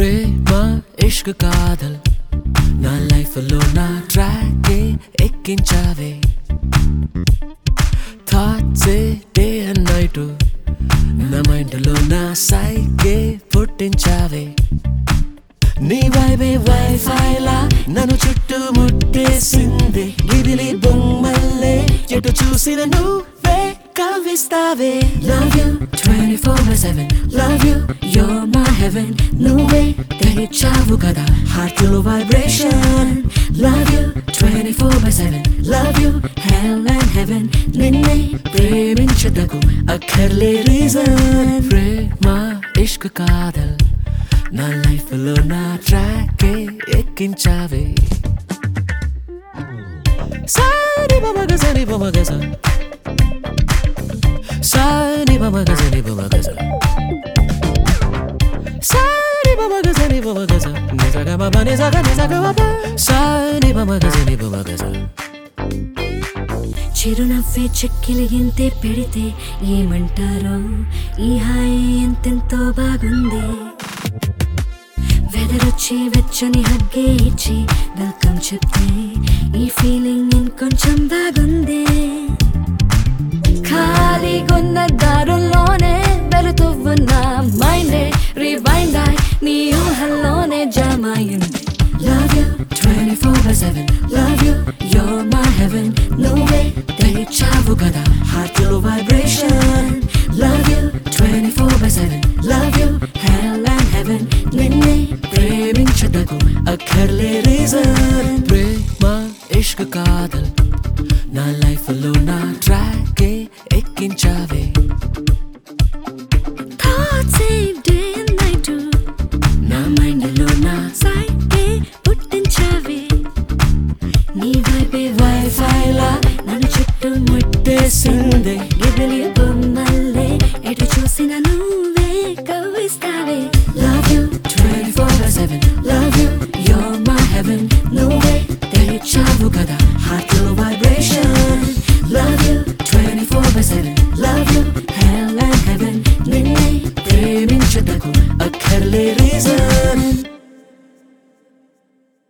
ప్రేమ ఇష్క్ కాదల్ నా లైఫ్ లో నా ట్రాక్ ఎక్కించావే థాట్స్ డే అండ్ నైట్ నా మైండ్ లో నా సైకే పుట్టించావే నీ వైబే వైఫై లా నన్ను చుట్టూ ముట్టేసింది గిరిలి బొమ్మల్లే ఎటు చూసిన నువ్వే కవ్విస్తావే love you twenty four by seven love you you're my heaven నువ్వే తెచ్చావు కదా హార్ట్ లో vibration love you twenty four by seven love you hell and heaven నిన్నే ప్రేమించటకు అక్కర్లే రీజన్ ప్రేమ ఇష్క్ కాదల్ నా లైఫ్ లో నా ట్రాక్ ఎక్కించావే సాని బమగ సని బమగ స సాని బమగ సని బమగ స సాని బమగ సని బమగ స నిజగ మమ నిజగ నిజగ మమ సాని బమగ సని బమగ స చిరునవ్వే చెక్కిలి ఎంతే పెడితే ఏమంటారో ఈ హాయి ఎంతెంతో బాగుంది వెదరొచ్చి వెచ్చని హగ్గే ఇచ్చి వెల్కమ్ చెప్తే ఈ ఫీలింగ్ ఇంకొంచెం బాగుంది ఖాళీగున్న దారుల్లోనే వెళుతూ ఉన్న మైండే రివైండ్ అయి నీ ఊహల్లోనే జమాయింది Love you 24 by 7 Love you, you're my heaven నువ్వే తెచ్చావు కదా హార్ట్ లో vibration Love you 24 by 7 Love you, hell and heaven నిన్నే ప్రేమించటకు అక్కర్లే రీజన్ ప్రేమ ఇష్క్ కాదల్ నా లైఫ్ లో నా ట్రాక్ ఎక్కించావే Thoughts డే అండ్ నైట్ నా మైండ్ లో నా సైకే పుట్టించావే నీ వైపే వైఫై లా నన్ను చుట్టూ ముట్టేసిందే గిబిలి